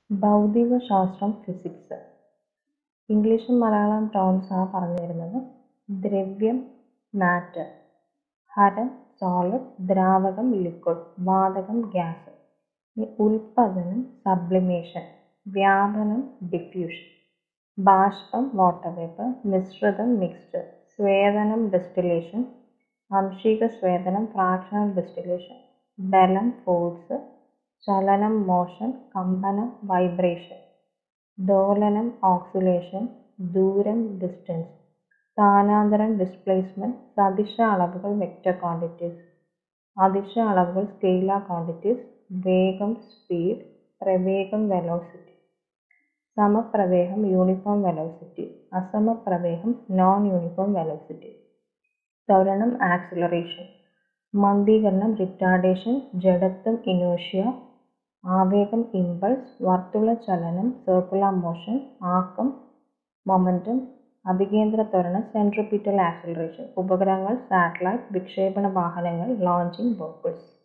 ഭൗതികശാസ്ത്രം physics ഇംഗ്ലീഷും മലയാളം ടേംസാണ് പറഞ്ഞു തരുന്നത് ദ്രവ്യം മാറ്റർ ഹരം സോളിഡ് ദ്രാവകം ലിക്വിഡ് വാതകം ഗ്യാസ് ഉൽപ്പതനം സബ്ലിമേഷൻ വ്യാപനം ഡിഫ്യൂഷൻ ബാഷ്പം വാട്ടർ വേപ്പർ മിശ്രിതം മിക്സ്ചർ സ്വേദനം ഡിസ്റ്റിലേഷൻ ആംശിക സ്വേദനം ഫ്രാക്ഷണൽ ഡിസ്റ്റിലേഷൻ ബലം ഫോഴ്സ് ചലനം മോഷൻ കമ്പനം വൈബ്രേഷൻ ദോലനം ഓക്സിലേഷൻ ദൂരം ഡിസ്റ്റൻസ് സ്ഥാനാന്തരം ഡിസ്പ്ലേസ്മെന്റ് സദിശ അളവുകൾ വെക്റ്റർ ക്വാണ്ടിറ്റീസ് അദിശ അളവുകൾ സ്കെയിലാർ ക്വാണ്ടിറ്റീസ് വേഗം സ്പീഡ് പ്രവേഗം വെലോസിറ്റി സമപ്രവേഹം യൂണിഫോം വെലോസിറ്റി അസമപ്രവേഹം നോൺ യൂണിഫോം വെലോസിറ്റി ത്വരണം ആക്സിലറേഷൻ മന്ദീകരണം റിട്ടാർഡേഷൻ ജഡത്വം ഇനേർഷ്യ ആവേഗം ഇമ്പൾസ് വർത്തുള ചലനം സർക്കുലർ മോഷൻ ആക്കം മൊമന്റം അഭികേന്ദ്ര ത്വരണം സെൻട്രിപിറ്റൽ ആക്സിലറേഷൻ ഉപഗ്രഹങ്ങൾ സാറ്റലൈറ്റ് വിക്ഷേപണ വാഹനങ്ങൾ ലോഞ്ചിങ് വെഹിക്കിൾസ്